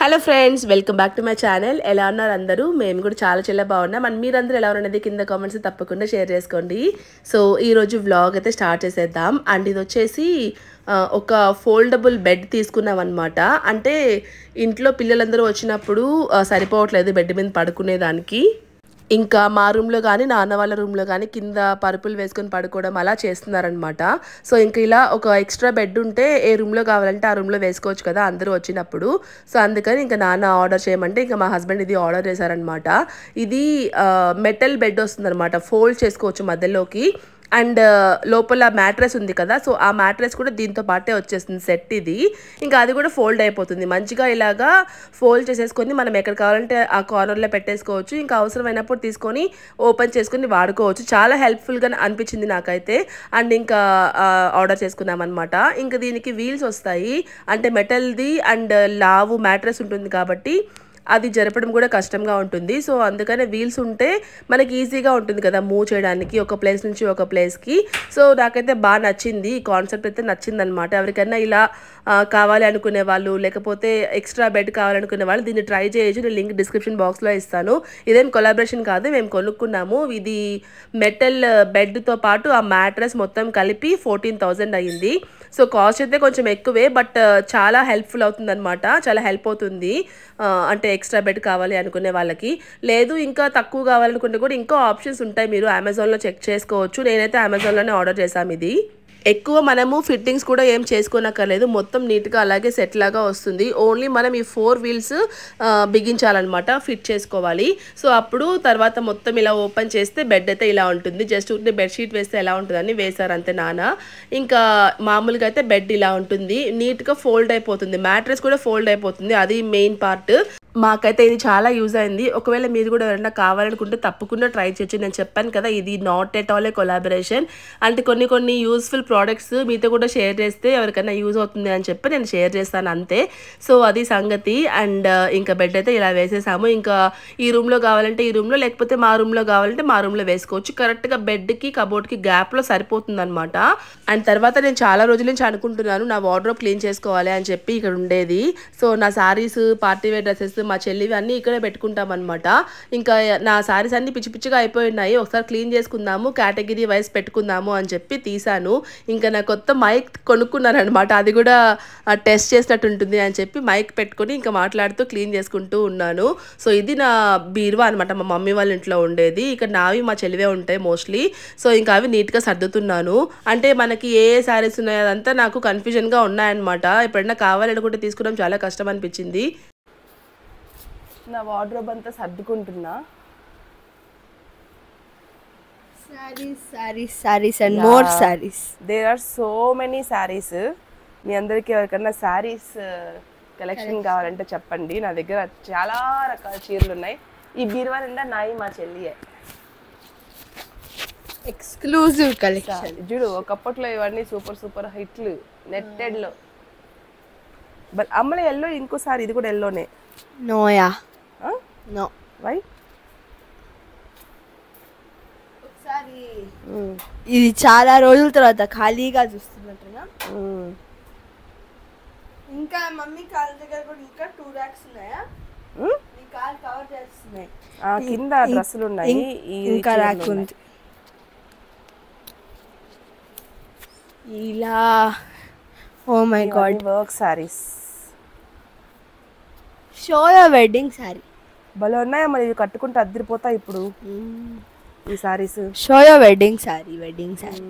Hello friends welcome back to my channel ఎలా ఉన్నారు అందరూ మేము కూడా చాలా చాలా బాగున్నాం అండ్ మీరందరూ ఎలా ఉన్నది కింద కామెంట్స్ తప్పకుండా షేర్ చేసుకోండి సో ఈరోజు వ్లాగ్ అయితే స్టార్ట్ చేసేద్దాం అండ్ ఇది వచ్చేసి ఆ, ఒక ఫోల్డబుల్ బెడ్ తీసుకున్నాం అనమాట అంటే ఇంట్లో పిల్లలందరూ వచ్చినప్పుడు ఆ, సరిపోవట్లేదు బెడ్ మీద పడుకునేదానికి ఇంకా మా రూమ్లో కానీ నాన్న వాళ్ళ రూమ్లో కానీ కింద పరుపులు వేసుకొని పడుకోవడం అలా చేస్తున్నారనమాట సో ఇంకా ఇలా ఒక ఎక్స్ట్రా బెడ్ ఉంటే ఏ రూమ్లో కావాలంటే ఆ రూమ్లో వేసుకోవచ్చు కదా అందరూ వచ్చినప్పుడు సో అందుకని ఇంకా నాన్న ఆర్డర్ చేయమంటే ఇంకా మా హస్బెండ్ ఇది ఆర్డర్ చేశారనమాట ఇది మెటల్ బెడ్ వస్తుందన్నమాట ఫోల్డ్ చేసుకోవచ్చు మధ్యలోకి అండ్ లోపల మ్యాట్రెస్ ఉంది కదా సో ఆ మ్యాట్రెస్ కూడా దీంతో పాటే వచ్చేస్తుంది సెట్ ఇది ఇంకా అది కూడా ఫోల్డ్ అయిపోతుంది మంచిగా ఇలాగా ఫోల్డ్ చేసేసుకొని మనం ఎక్కడ కావాలంటే ఆ కార్నర్లో పెట్టేసుకోవచ్చు ఇంకా అవసరమైనప్పుడు తీసుకొని ఓపెన్ చేసుకొని వాడుకోవచ్చు చాలా హెల్ప్ఫుల్గా అనిపించింది నాకైతే అండ్ ఇంకా ఆర్డర్ చేసుకున్నాం అనమాట ఇంకా దీనికి వీల్స్ వస్తాయి అంటే మెటల్ది అండ్ లావు మ్యాట్రెస్ ఉంటుంది కాబట్టి అది జరపడం కూడా కష్టంగా ఉంటుంది సో అందుకనే వీల్స్ ఉంటే మనకి ఈజీగా ఉంటుంది కదా మూవ్ చేయడానికి ఒక ప్లేస్ నుంచి ఒక ప్లేస్కి సో నాకైతే బాగా నచ్చింది ఈ కాన్సెప్ట్ అయితే నచ్చింది అనమాట ఎవరికైనా ఇలా ఆ, కావాలి అనుకునే వాళ్ళు లేకపోతే ఎక్స్ట్రా బెడ్ కావాలనుకునే వాళ్ళు దీన్ని ట్రై చేయొచ్చు నేను లింక్ డిస్క్రిప్షన్ బాక్స్లో ఇస్తాను ఇదేం కొలాబరేషన్ కాదు మేము కొనుక్కున్నాము ఇది మెటల్ బెడ్తో పాటు ఆ మ్యాట్రెస్ మొత్తం కలిపి ఫోర్టీన్ థౌజండ్ అయ్యింది సో కాస్ట్ అయితే కొంచెం ఎక్కువే బట్ చాలా హెల్ప్ఫుల్ అవుతుంది అనమాట చాలా హెల్ప్ అవుతుంది ఆ, అంటే ఎక్స్ట్రా బెడ్ కావాలి అనుకునే వాళ్ళకి లేదు ఇంకా తక్కువ కావాలనుకుంటే కూడా ఇంకా ఆప్షన్స్ ఉంటాయి మీరు అమెజాన్లో చెక్ చేసుకోవచ్చు నేనైతే అమెజాన్లోనే ఆర్డర్ చేశాము ఇది ఎక్కువ మనము ఫిట్టింగ్స్ కూడా ఏం చేసుకోనక్కర్లేదు మొత్తం నీట్గా అలాగే సెట్ లాగా వస్తుంది ఓన్లీ మనం ఈ ఫోర్ వీల్స్ బిగించాలన్నమాట ఫిట్ చేసుకోవాలి సో అప్పుడు తర్వాత మొత్తం ఇలా ఓపెన్ చేస్తే బెడ్ అయితే ఇలా ఉంటుంది జస్ట్ ఉంటే బెడ్షీట్ వేస్తే ఎలా ఉంటుందని వేశారు అంతే నాన్న ఇంకా మామూలుగా అయితే బెడ్ ఇలా ఉంటుంది నీట్గా ఫోల్డ్ అయిపోతుంది మ్యాట్రెస్ కూడా ఫోల్డ్ అయిపోతుంది అది మెయిన్ పార్ట్ మాకైతే ఇది చాలా యూజ్ అయింది ఒకవేళ మీరు కూడా ఎవరైనా కావాలనుకుంటే తప్పకుండా ట్రై చేయొచ్చు నేను చెప్పాను కదా ఇది not at all a collaboration అంటే కొన్ని కొన్ని యూస్ఫుల్ ప్రోడక్ట్స్ మీతో కూడా షేర్ చేస్తే ఎవరికైనా యూజ్ అవుతుంది అని చెప్పి నేను షేర్ చేస్తాను అంతే సో అది సంగతి అండ్ ఇంకా బెడ్ అయితే ఇలా వేసేసాము ఇంకా ఈ రూమ్లో కావాలంటే ఈ రూమ్లో లేకపోతే మా రూమ్లో కావాలంటే మా రూమ్లో వేసుకోవచ్చు కరెక్ట్గా బెడ్కి కబోర్డ్కి గ్యాప్లో సరిపోతుంది అనమాట అండ్ తర్వాత నేను చాలా రోజుల నుంచి అనుకుంటున్నాను నా వార్డ్రోబ్ క్లీన్ చేసుకోవాలి అని చెప్పి ఇక్కడ ఉండేది సో నా సారీస్ పార్టీ వేర్ డ్రెస్సెస్ మా చెల్లివి అన్నీ ఇక్కడే పెట్టుకుంటాం అనమాట ఇంకా నా సారీస్ అన్ని పిచ్చి పిచ్చిగా అయిపోయి ఉన్నాయి ఒకసారి క్లీన్ చేసుకుందాము కేటగిరీ వైజ్ పెట్టుకుందాము అని చెప్పి తీసాను ఇంకా నా కొత్త మైక్ కొనుక్కున్నాను అనమాట అది కూడా టెస్ట్ చేసినట్టు ఉంటుంది అని చెప్పి మైక్ పెట్టుకొని ఇంకా మాట్లాడుతూ క్లీన్ చేసుకుంటూ ఉన్నాను సో ఇది నా బీరువా అనమాట మా మమ్మీ వాళ్ళ ఇంట్లో ఉండేది ఇక్కడ నావి మా చెల్లివే ఉంటాయి మోస్ట్లీ సో ఇంకా అవి నీట్గా సర్దుతున్నాను అంటే మనకి ఏ ఏ శారీస్ ఉన్నాయో అదంతా నాకు కన్ఫ్యూజన్గా ఉన్నాయన్నమాట ఎప్పుడైనా కావాలనుకుంటే తీసుకోవడం చాలా కష్టం అనిపించింది నా వార్డ్రోబ్ అంతా సర్దుకుంటున్నా saris saris saris and more saris there are so many saris మీ అందరికీ ఎవరికైనా శారీస్ కలెక్షన్ కావాలంటే చెప్పండి నా దగ్గర చాలా రకాల చీరలు ఉన్నాయి ఈ బీరువా నిండా నాయి మా చెల్లియే ఎక్స్క్లూజివ్ కలెక్షన్ చూడు ఒకప్పట్లో ఇవన్నీ సూపర్ సూపర్ హిట్లు నెట్టెడ్లో బట్ అమ్మల ఎల్లో ఇంకోసారి ఇది కూడా ఎల్లోనే నోయా నో వై ఒకసారి ఇది చాలా రోజుల తర్వాత ఖాళీగా చూస్తున్నట్టుగా ఇంకా మమ్మీ కాళ్ళ దగ్గర కూడా ఇంకా టూ ర్యాక్స్ ఉన్నాయా మీ కాల్ కవర్ చేస్తున్నాయి కింద డ్రెస్సులు ఉన్నాయి ఈ ఇంకా చీరలు ర్యాక్ ఉన్నాయి. ఉంది ఇలా ఓ మై గాడ్ ఇవన్నీ work saris show your wedding sari భలే ఉన్నాయా మరి ఇవి కట్టుకుంటే అద్దరిపోతా ఇప్పుడు ఈ saris show your wedding sari wedding sari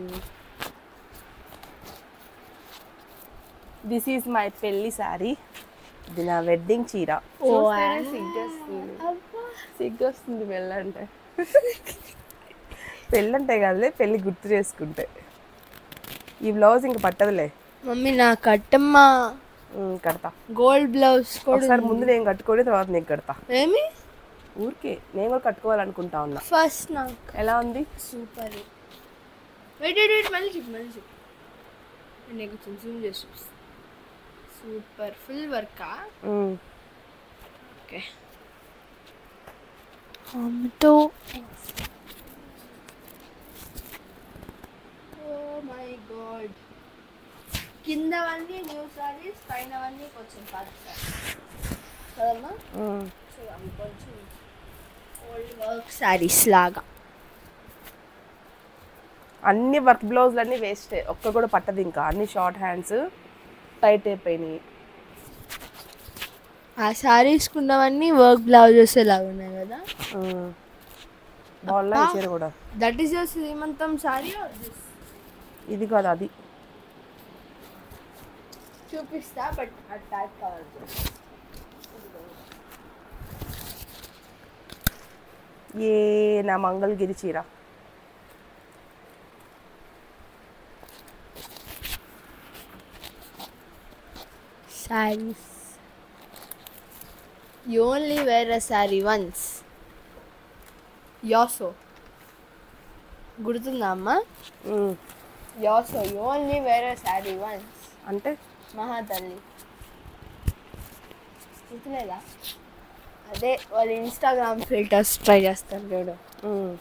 this is my పెళ్లి శారీ ఇది నా వెడ్డింగ్ చీర ఓ, చూస్తేనే సిగ్గొస్తుంది సిగ్గొస్తుంది పెళ్ళంటే పెళ్ళంటే కాదులే పెళ్ళి గుర్తు చేసుకుంటే ఈ బ్లౌజ్ ఇంక పట్టదులే మమ్మీ నా కట్టమ్మ ఉమ్, కడతా గోల్డ్ బ్లౌజ్ కూడా ఒకసారి ముందు నేను కట్టుకొని తర్వాత నీకు కడతా ఏమి ఊరికే నేను కూడా కట్టుకోవాలనుకుంటా ఉన్నా ఫస్ట్ నాకు ఎలా ఉంది సూపర్ వెయిట్ వెయిట్ వెయిట్ మళ్ళీ చెప్పు మళ్ళీ చెప్పు నేను నీకు కొంచెం జూమ్ చేసి సూపర్ ఫుల్ వర్కా ఉమ్. ఓకే తో ఓ మై గాడ్ కిందవన్నీ న్యూ సారీస్ పైనవన్నీ కొంచెం పాత సారీస్ కదమ్మా సో అవి కొంచెం ఓల్డ్ వర్క్ శారీస్ లాగా అన్ని వర్క్ బ్లౌజులు అన్నీ వేస్టే ఒక్క కూడా పట్టదు ఇంకా అన్ని షార్ట్ హ్యాండ్స్ టైట్ అయిపోయినాయి ఆ శారీస్ ఉన్నవన్నీ వర్క్ బ్లౌజెస్ లాగా ఉన్నాయి కదా బాగున్నాయి చీర కూడా దట్ ఈస్ యువర్ శ్రీమంతం శారీ ఇది కాదు అది చూపిస్తా బట్ అటాక్ కావాలి ఏ నా మంగళగిరి చీర saris you only wear a sari once యాసో గుర్తుందా అమ్మా మ్మ్. యాసో you only wear a sari once అంటే మహాతల్లి గుర్తులేదా అదే వాళ్ళు ఇన్స్టాగ్రామ్ ఫిల్టర్స్ ట్రై చేస్తారు చూడు మ్మ్.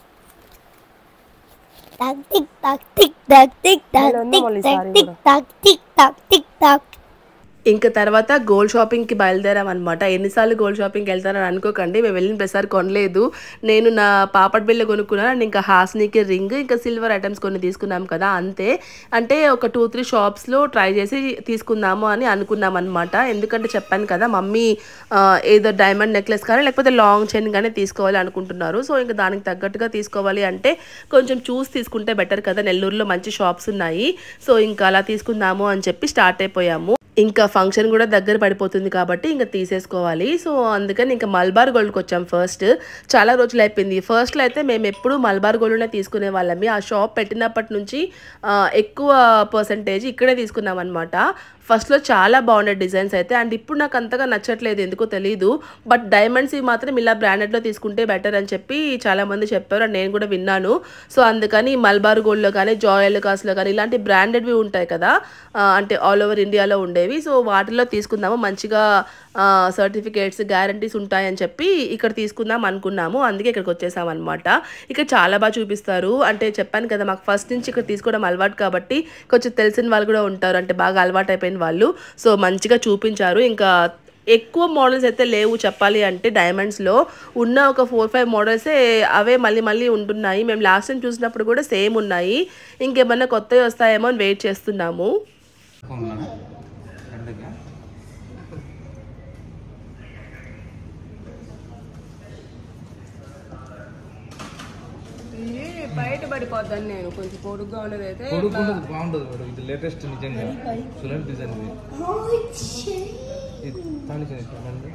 Tac tic tac tic tac tic tac Hello, tic Molly, tac sorry, tic madam. tac tic tac tic tac. ఇంకా తర్వాత గోల్డ్ షాపింగ్కి బయలుదేరాం అనమాట ఎన్నిసార్లు గోల్డ్ షాపింగ్కి వెళ్తారని అనుకోకండి మేము వెళ్ళిన ప్రతిసారి కొనలేదు నేను నా పాపడ్ బిల్ల కొనుక్కున్నాను అండ్ ఇంకా హాస్నీకి రింగ్ ఇంకా సిల్వర్ ఐటమ్స్ కొన్ని తీసుకున్నాం కదా అంతే అంటే ఒక టూ త్రీ షాప్స్లో ట్రై చేసి తీసుకుందాము అని అనుకున్నాం అనమాట ఎందుకంటే చెప్పాను కదా మమ్మీ ఆ, ఏదో డైమండ్ నెక్లెస్ కానీ లేకపోతే లాంగ్ చైన్ కానీ తీసుకోవాలి అనుకుంటున్నారు సో ఇంకా దానికి తగ్గట్టుగా తీసుకోవాలి అంటే కొంచెం చూసి తీసుకుంటే బెటర్ కదా నెల్లూరులో మంచి షాప్స్ ఉన్నాయి సో ఇంకా అలా తీసుకుందాము అని చెప్పి స్టార్ట్ అయిపోయాము ఇంకా ఫంక్షన్ కూడా దగ్గర పడిపోతుంది కాబట్టి ఇంకా తీసేసుకోవాలి సో అందుకని ఇంకా మల్బార్ గోల్డ్కి వచ్చాం ఫస్ట్ చాలా రోజులు అయిపోయింది ఫస్ట్లో అయితే మేము ఎప్పుడు మల్బార్ గోల్డ్నే తీసుకునే వాళ్ళమి ఆ షాప్ పెట్టినప్పటి నుంచి ఆ, ఎక్కువ పర్సంటేజ్ ఇక్కడే తీసుకున్నాం అనమాట ఫస్ట్లో చాలా బాగుండే డిజైన్స్ అయితే అండ్ ఇప్పుడు నాకు అంతగా నచ్చట్లేదు ఎందుకో తెలియదు బట్ డైమండ్స్ ఇవి మాత్రం ఇలా బ్రాండెడ్లో తీసుకుంటే బెటర్ అని చెప్పి చాలామంది చెప్పారు అండ్ నేను కూడా విన్నాను సో అందుకని మల్బార్ గోల్డ్లో కానీ జాయల్ కాస్ట్లో కానీ ఇలాంటి బ్రాండెడ్వి ఉంటాయి కదా ఆ, అంటే ఆల్ ఓవర్ ఇండియాలో ఉండేవి సో వాటిలో తీసుకుందాము మంచిగా సర్టిఫికేట్స్ గ్యారంటీస్ ఉంటాయని చెప్పి ఇక్కడ తీసుకుందాం అనుకున్నాము అందుకే ఇక్కడికి వచ్చేసాం అనమాట ఇక్కడ చాలా బాగా చూపిస్తారు అంటే చెప్పాను కదా మాకు ఫస్ట్ నుంచి ఇక్కడ తీసుకోవడం అలవాటు కాబట్టి కొంచెం తెలిసిన వాళ్ళు కూడా ఉంటారు అంటే బాగా అలవాటు అయిపోయిన వాళ్ళు సో మంచిగా చూపించారు ఇంకా ఎక్కువ మోడల్స్ అయితే లేవు చెప్పాలి అంటే డైమండ్స్లో ఉన్న ఒక ఫోర్ ఫైవ్ మోడల్సే అవే మళ్ళీ మళ్ళీ ఉంటున్నాయి మేము లాస్ట్ టైం చూసినప్పుడు కూడా సేమ్ ఉన్నాయి ఇంకేమన్నా కొత్తవి వస్తాయేమో అని వెయిట్ చేస్తున్నాము ఉన్నాను ఎండకి బయట పడిపోద్దాను నేను కొంచెం పొడుగ్గా ఉన్నది అయితే కొడుకుంటుంది బాగుంటుంది మేడం ఇది లేటెస్ట్ నిజంగా సులభ డిజైన్ ఇది ఇది తాళి చేయండి చూడండి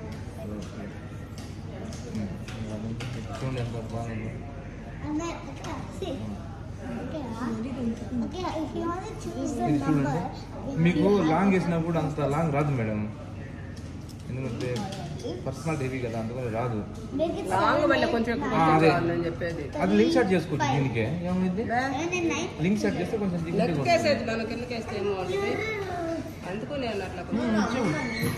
చూడండి ఎంత బాగుంది And then, okay, see. Okay, huh? okay, if you want to choose the ఇది number, చూడండి మీకు లాంగ్ వేసినప్పుడు అంత లాంగ్ రాదు మేడం ఎందుకంటే పర్సనల్ హెవీ కదా అందుకని రాదు make it లాంగ్ వల్ల కొంచెం ఎక్కువ ఆ, అదే కావాలని చెప్పేది అది లింక్ సెట్ చేసుకోవచ్చు దీనికే ఏమైంది seven and nine. Link set చేస్తే కొంచెం దిగుతుంది లెక్కేసేది మనకి ఎందుకు వేస్తే ఏమో ఉంటుంది అందుకు నేను అట్లా కొంచెం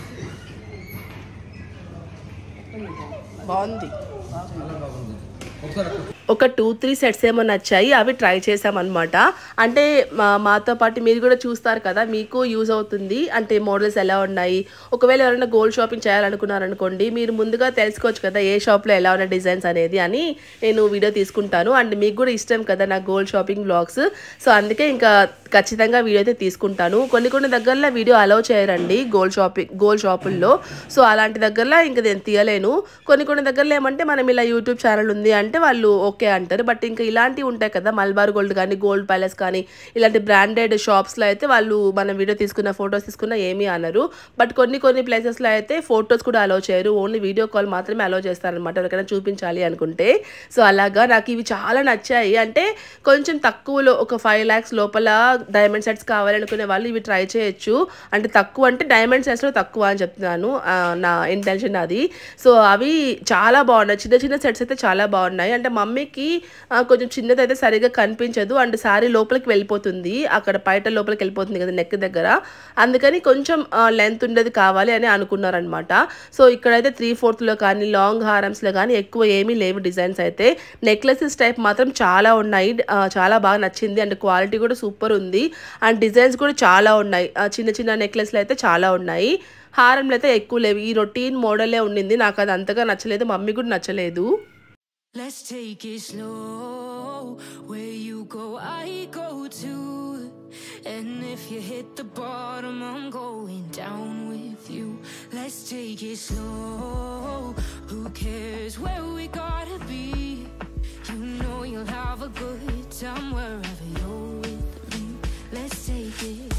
బాగుంది ఒకసారి ఒక టూ త్రీ సెట్స్ ఏమో నచ్చాయి అవి ట్రై చేసామన్నమాట అంటే మా మాతో పాటు మీరు కూడా చూస్తారు కదా మీకు యూజ్ అవుతుంది అంటే మోడల్స్ ఎలా ఉన్నాయి ఒకవేళ ఎవరైనా గోల్డ్ షాపింగ్ చేయాలనుకున్నారనుకోండి మీరు ముందుగా తెలుసుకోవచ్చు కదా ఏ షాప్లో ఎలా ఉన్న డిజైన్స్ అనేది అని నేను వీడియో తీసుకుంటాను అండ్ మీకు కూడా ఇష్టం కదా నా గోల్డ్ షాపింగ్ బ్లాగ్స్ సో అందుకే ఇంకా ఖచ్చితంగా వీడియో అయితే తీసుకుంటాను కొన్ని కొన్ని దగ్గరలో వీడియో అలౌ చేయరండి గోల్డ్ షాపింగ్ గోల్డ్ షాపుల్లో సో అలాంటి దగ్గరలో ఇంకా నేను తీయలేను కొన్ని కొన్ని దగ్గరలో ఏమంటే మనం ఇలా యూట్యూబ్ ఛానల్ ఉంది అంటే వాళ్ళు ఓకే అంటారు బట్ ఇంకా ఇలాంటివి ఉంటాయి కదా మల్బార్ గోల్డ్ కానీ గోల్డ్ ప్యాలెస్ కానీ ఇలాంటి బ్రాండెడ్ షాప్స్లో అయితే వాళ్ళు మనం వీడియో తీసుకున్న ఫొటోస్ తీసుకున్న ఏమీ అనరు బట్ కొన్ని కొన్ని ప్లేసెస్లో అయితే ఫొటోస్ కూడా అలౌ చేయరు ఓన్లీ వీడియో కాల్ మాత్రమే అలౌ చేస్తారనమాట ఎవరికైనా చూపించాలి అనుకుంటే సో అలాగా నాకు ఇవి చాలా నచ్చాయి అంటే కొంచెం తక్కువలో ఒక ఫైవ్ ల్యాక్స్ లోపల డైమండ్ సెట్స్ కావాలనుకునే వాళ్ళు ఇవి ట్రై చేయొచ్చు అంటే తక్కువ అంటే డైమండ్ సెట్స్లో తక్కువ అని చెప్తున్నాను ఆ, నా ఇంటెన్షన్ అది సో అవి చాలా బాగున్నాయి చిన్న చిన్న సెట్స్ అయితే చాలా బాగున్నాయి అంటే మమ్మీకి మమ్మీకి ఆ, కొంచెం చిన్నది అయితే సరిగా కనిపించదు అండ్ శారీ లోపలికి వెళ్ళిపోతుంది అక్కడ బయట లోపలికి వెళ్ళిపోతుంది కదా నెక్ దగ్గర అందుకని కొంచెం లెంత్ ఉండేది కావాలి అని అనుకున్నారనమాట సో ఇక్కడైతే త్రీ ఫోర్త్లో కానీ లాంగ్ హారమ్స్లో కానీ ఎక్కువ ఏమీ లేవు డిజైన్స్ అయితే నెక్లెసెస్ టైప్ మాత్రం చాలా ఉన్నాయి ఆ, చాలా బాగా నచ్చింది అండ్ క్వాలిటీ కూడా సూపర్ ఉంది అండ్ డిజైన్స్ కూడా చాలా ఉన్నాయి ఆ, చిన్న చిన్న నెక్లెస్లు అయితే చాలా ఉన్నాయి హారంలు అయితే ఎక్కువ లేవు ఈ రొటీన్ మోడలే ఉండింది నాకు అది అంతగా నచ్చలేదు మమ్మీ కూడా నచ్చలేదు Let's take it slow. Where you go, I go too. And if you hit the bottom, I'm going down with you. Let's take it slow. Who cares where we gotta be? You know you'll have a good time wherever you're with me. Let's take it.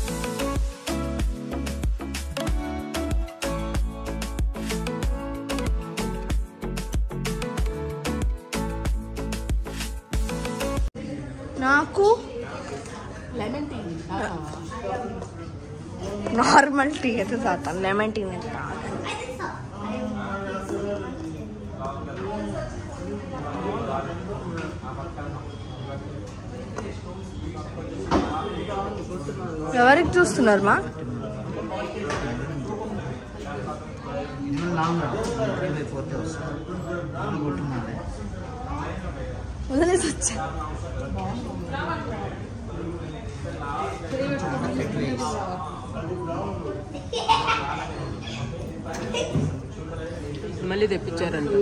నాకు normal tea అయితే తాగుతాను lemon tea అయితే తాగను. ఎవరికి చూస్తున్నారు మా వదిలేసి వచ్చా మళ్ళీ తెప్పించారంట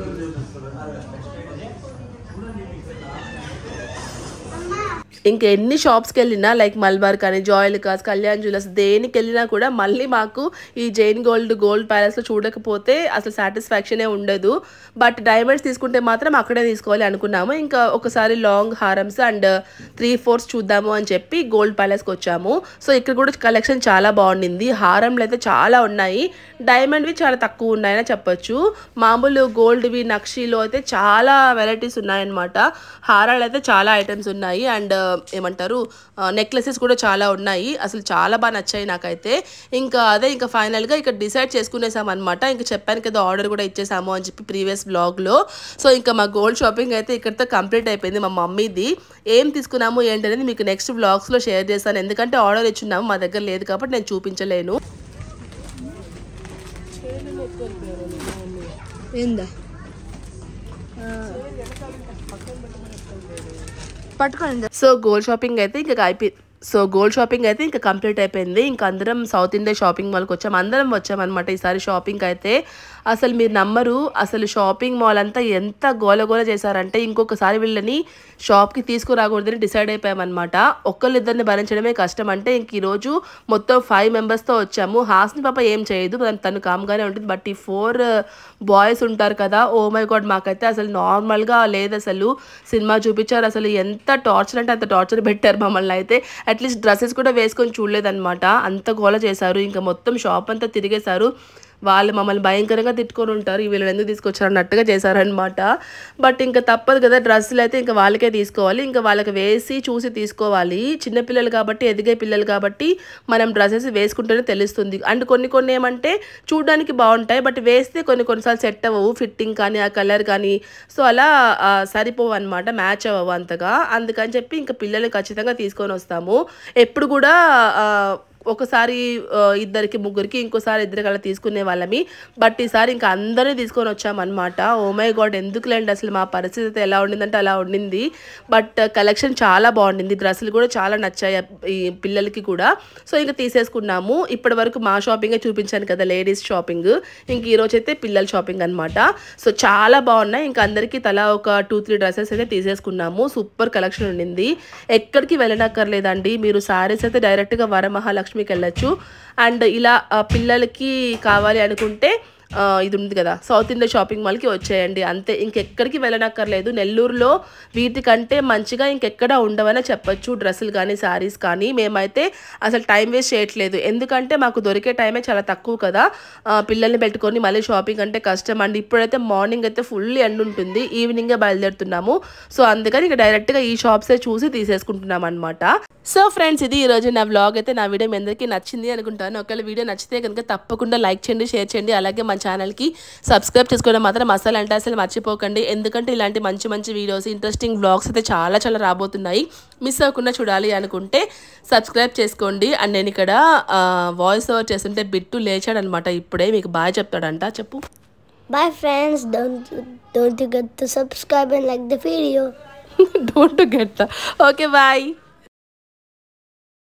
ఇంక ఎన్ని షాప్స్కి వెళ్ళినా లైక్ మల్బార్ కానీ జాయిల్ కాస్ కళ్యాణ్ జ్యువెలర్స్ దేనికి వెళ్ళినా కూడా మళ్ళీ మాకు ఈ జైన్ గోల్డ్ గోల్డ్ ప్యాలెస్లో చూడకపోతే అసలు సాటిస్ఫాక్షనే ఉండదు బట్ డైమండ్స్ తీసుకుంటే మాత్రం అక్కడే తీసుకోవాలి అనుకున్నాము ఇంకా ఒకసారి లాంగ్ హారమ్స్ అండ్ త్రీ ఫోర్స్ చూద్దాము అని చెప్పి గోల్డ్ ప్యాలెస్కి వచ్చాము సో ఇక్కడ కూడా కలెక్షన్ చాలా బాగుండింది హారంలు అయితే చాలా ఉన్నాయి డైమండ్వి చాలా తక్కువ ఉన్నాయని చెప్పొచ్చు మామూలు గోల్డ్వి నక్షీలో అయితే చాలా వెరైటీస్ ఉన్నాయన్నమాట హారాలు అయితే చాలా ఐటమ్స్ ఉన్నాయి అండ్ ఏమంటారు నెక్లెసెస్ కూడా చాలా ఉన్నాయి అసలు చాలా బాగా నచ్చాయి నాకైతే ఇంకా అదే ఇంకా ఫైనల్గా ఇక్కడ డిసైడ్ చేసుకునేసాం అనమాట ఇంకా చెప్పాను కదా ఆర్డర్ కూడా ఇచ్చేసాము అని చెప్పి ప్రీవియస్ బ్లాగ్లో సో ఇంకా మా గోల్డ్ షాపింగ్ అయితే ఇక్కడితో కంప్లీట్ అయిపోయింది మా మమ్మీది ఏం తీసుకున్నాము ఏంటనేది మీకు నెక్స్ట్ బ్లాగ్స్లో షేర్ చేస్తాను ఎందుకంటే ఆర్డర్ ఇచ్చున్నాము మా దగ్గర లేదు కాబట్టి నేను చూపించలేను ఏందా పట్టుకోండి సో గోల్డ్ షాపింగ్ అయితే ఇంకా అయిపోయి సో గోల్డ్ షాపింగ్ అయితే ఇంకా కంప్లీట్ అయిపోయింది ఇంకా అందరం సౌత్ ఇండియా షాపింగ్ మాల్కి వచ్చాం అందరం వచ్చామన్నమాట ఈసారి షాపింగ్ అయితే అసలు మీరు నమ్మరు అసలు షాపింగ్ మాల్ అంతా ఎంత గోలగోల చేశారంటే ఇంకొకసారి వీళ్ళని షాప్కి తీసుకురాకూడదని డిసైడ్ అయిపోయామన్నమాట ఒక్కళ్ళిద్దరిని భరించడమే కష్టం అంటే ఇంక ఈరోజు మొత్తం ఫైవ్ మెంబర్స్తో వచ్చాము హాస్ని పాప ఏం చేయదు తను- తను కామ్గానే ఉంటుంది బట్ ఈ ఫోర్ బాయ్స్ ఉంటారు కదా ఓ మై గాడ్ మాకైతే అసలు నార్మల్గా లేదు అసలు సినిమా చూపించారు అసలు ఎంత టార్చర్ అంటే అంత టార్చర్ పెట్టారు మమ్మల్ని అయితే అట్లీస్ట్ డ్రెస్సెస్ కూడా వేసుకొని చూడలేదన్నమాట అంత గోల చేశారు ఇంకా మొత్తం షాప్ అంతా తిరిగేశారు వాళ్ళు మమ్మల్ని భయంకరంగా తిట్టుకొని ఉంటారు ఈ వీళ్ళని ఎందుకు తీసుకొచ్చారు అన్నట్టుగా చేశారనమాట బట్ ఇంకా తప్పదు కదా డ్రెస్సులు అయితే ఇంకా వాళ్ళకే తీసుకోవాలి ఇంకా వాళ్ళకి వేసి చూసి తీసుకోవాలి చిన్నపిల్లలు కాబట్టి ఎదిగే పిల్లలు కాబట్టి మనం డ్రెస్సెస్ వేసుకుంటేనే తెలుస్తుంది అండ్ కొన్ని కొన్ని ఏమంటే చూడడానికి బాగుంటాయి బట్ వేస్తే కొన్ని కొన్నిసార్లు సెట్ అవ్వవు ఫిట్టింగ్ కానీ ఆ కలర్ కానీ సో అలా ఆ, సరిపోవు అనమాట మ్యాచ్ అవ్వవు అంతగా అందుకని చెప్పి ఇంకా పిల్లల్ని ఖచ్చితంగా తీసుకొని వస్తాము ఎప్పుడు కూడా ఆ, ఒకసారి ఆ, ఇద్దరికి ముగ్గురికి ఇంకోసారి ఇద్దరికి అలా తీసుకునే వాళ్ళమి బట్ ఈసారి ఇంకా అందరినీ తీసుకొని వచ్చామన్నమాట ఓ మై గాడ్ ఎందుకులేండి అసలు మా పరిస్థితి అయితే ఎలా ఉండిందంటే అలా ఉండింది బట్ కలెక్షన్ చాలా బాగుండింది డ్రెస్సులు కూడా చాలా నచ్చాయి ఈ పిల్లలకి కూడా సో ఇంకా తీసేసుకున్నాము ఇప్పటి వరకు మా షాపింగే చూపించాను కదా లేడీస్ షాపింగ్ ఇంక ఈరోజు అయితే పిల్లల షాపింగ్ అనమాట సో చాలా బాగున్నాయి ఇంకా అందరికీ తలా ఒక టూ త్రీ డ్రెస్సెస్ అయితే తీసేసుకున్నాము సూపర్ కలెక్షన్ ఉండింది ఎక్కడికి వెళ్ళనక్కర్లేదండి మీరు సారీస్ అయితే డైరెక్ట్గా వరమహాలక్ష్మికి వెళ్ళొచ్చు అండ్ ఇలా ఆ, పిల్లలకి కావాలి అనుకుంటే ఆ, ఇది ఉంది కదా సౌత్ ఇండియా షాపింగ్ మాల్కి వచ్చేయండి అంతే ఇంకెక్కడికి వెళ్ళనక్కర్లేదు నెల్లూరులో వీటికంటే మంచిగా ఇంకెక్కడ ఉండవనే చెప్పొచ్చు డ్రెస్సులు కానీ శారీస్ కానీ మేమైతే అసలు టైం వేస్ట్ చేయట్లేదు ఎందుకంటే మాకు దొరికే టైమే చాలా తక్కువ కదా ఆ, పిల్లల్ని పెట్టుకొని మళ్ళీ షాపింగ్ అంటే కష్టం అండి ఇప్పుడైతే మార్నింగ్ అయితే ఫుల్ ఎండ్ ఉంటుంది ఈవినింగే బయలుదేరుతున్నాము సో అందుకని ఇక డైరెక్ట్గా ఈ షాప్సే చూసి తీసేసుకుంటున్నాం అనమాట సో ఫ్రెండ్స్ ఇది ఈరోజు నా వ్లాగ్ అయితే నా వీడియో మీ అందరికీ నచ్చింది అనుకుంటాను ఒకవేళ వీడియో నచ్చితే కనుక తప్పకుండా లైక్ చేయండి షేర్ చేయండి అలాగే మన ఛానల్కి సబ్స్క్రైబ్ చేసుకోవడం మాత్రం అసలు అంటే అసలు మర్చిపోకండి ఎందుకంటే ఇలాంటి మంచి మంచి వీడియోస్ ఇంట్రెస్టింగ్ వ్లాగ్స్ అయితే చాలా చాలా రాబోతున్నాయి మిస్ అవ్వకుండా చూడాలి అనుకుంటే సబ్స్క్రైబ్ చేసుకోండి అండ్ నేను ఇక్కడ వాయిస్ ఓవర్ చేస్తుంటే బిట్టు లేచాడనమాట ఇప్పుడే మీకు బాగా చెప్తాడంట చెప్పు Bye friends. Don't don't forget to subscribe and like the video. Don't get okay bye